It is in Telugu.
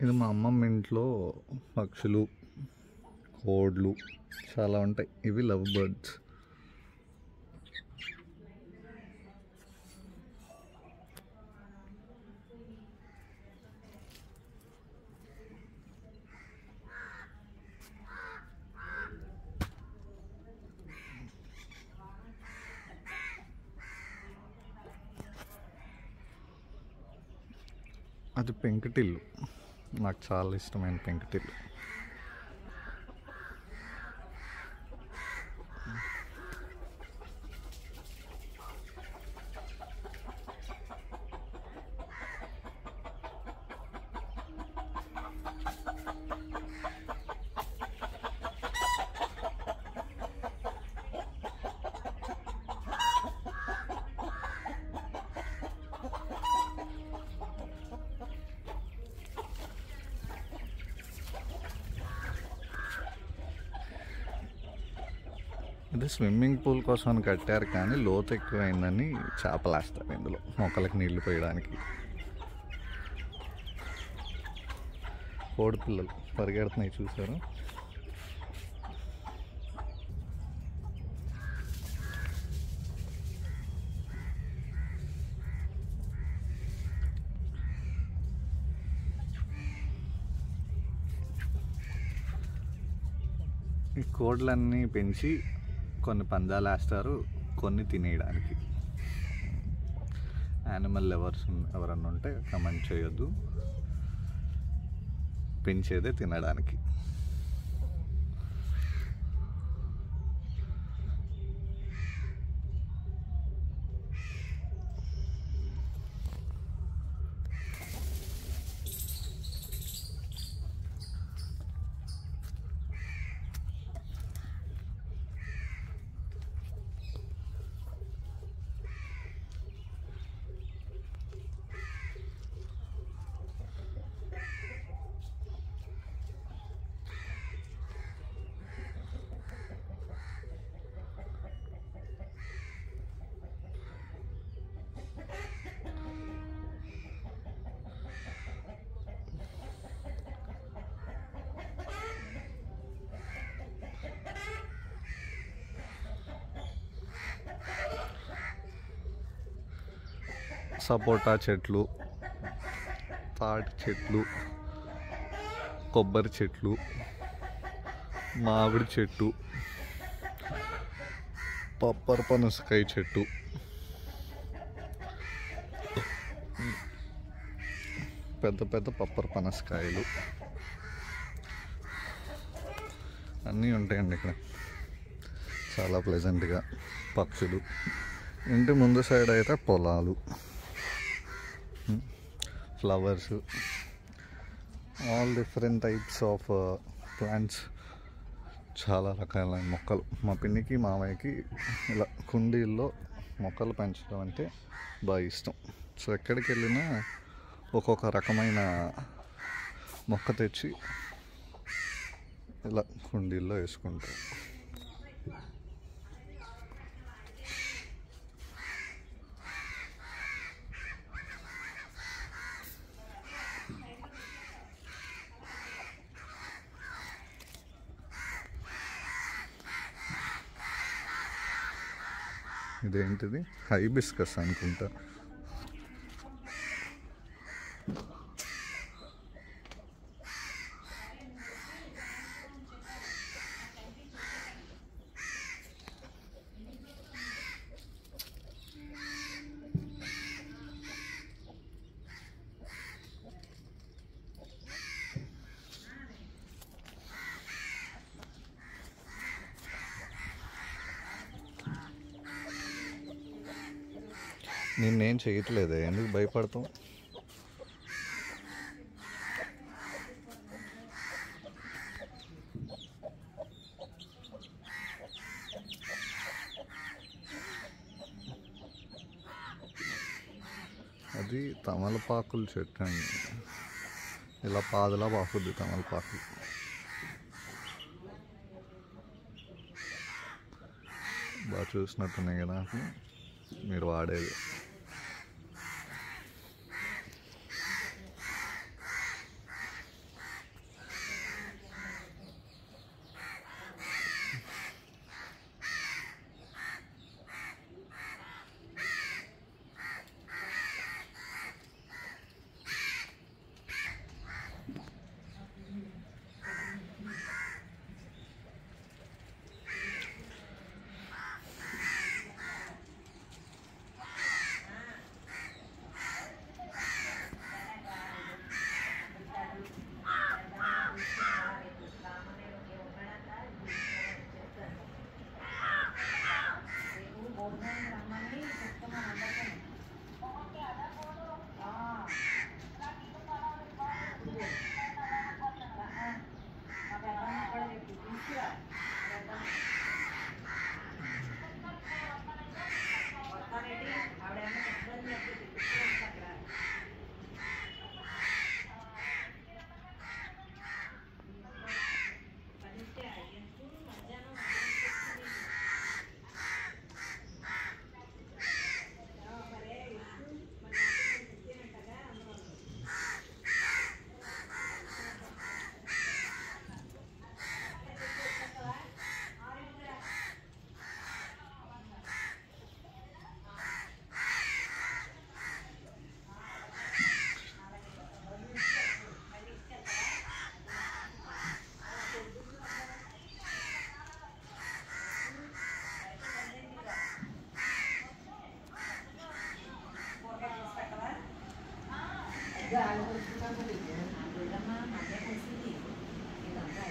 ఇది మా అమ్మమ్మ ఇంట్లో పక్షులు కోడ్లు చాలా ఉంటాయి ఇవి లవ్ బర్డ్స్ అది పెంకుటిల్లు నాకు చాలా ఇష్టమైన పెంకుటిల్లు ఇది స్విమ్మింగ్ పూల్ కోసం అని కట్టారు కానీ లోతు ఎక్కువైందని చేపలేస్తారు ఇందులో మొక్కలకి నీళ్లు పోయడానికి కోడి పిల్లలు పరిగెడుతున్నాయి చూసారు ఈ కోడ్లన్నీ పెంచి కొన్ని పందాలు వేస్తారు కొన్ని తినేయడానికి యానిమల్ లవర్స్ ఎవరన్నా ఉంటే కమెంట్ చేయొద్దు పెంచేదే తినడానికి సపోటా చెట్లు తాటి చెట్లు కొబ్బరి చెట్లు మామిడి చెట్టు పప్పర్ పనసకాయ చెట్టు పెద్ద పెద్ద పప్పర్ పనసకాయలు అన్నీ ఉంటాయండి ఇక్కడ చాలా ప్లెజెంట్గా పక్షులు ఇంటి ముందు సైడ్ అయితే పొలాలు flowers all different types of plants చాలా రకాలైన మొక్కలు మా పిన్నికి మామయ్యకి ఇలా కుండీల్లో మొక్కలు పెంచడం అంటే బాగా ఇష్టం సో ఎక్కడికి వెళ్ళినా ఒక్కొక్క రకమైన మొక్క తెచ్చి ఇలా కుండీల్లో వేసుకుంటారు ఇదేంటిది హైబిస్కస్ అనుకుంటా నిన్నేం చేయట్లేదే ఎందుకు భయపడతాం అది తమలపాకుల చెట్టు అండి ఇలా పాదులా పాకుద్ది తమలపాకు బాగా చూసినట్టున్నాయి కదా మీరు వాడేది అదే ఆలోచించుకుంటాను నీకు. ఆ పిల్లమ్మ మధ్య కలిసింది ఇదంతా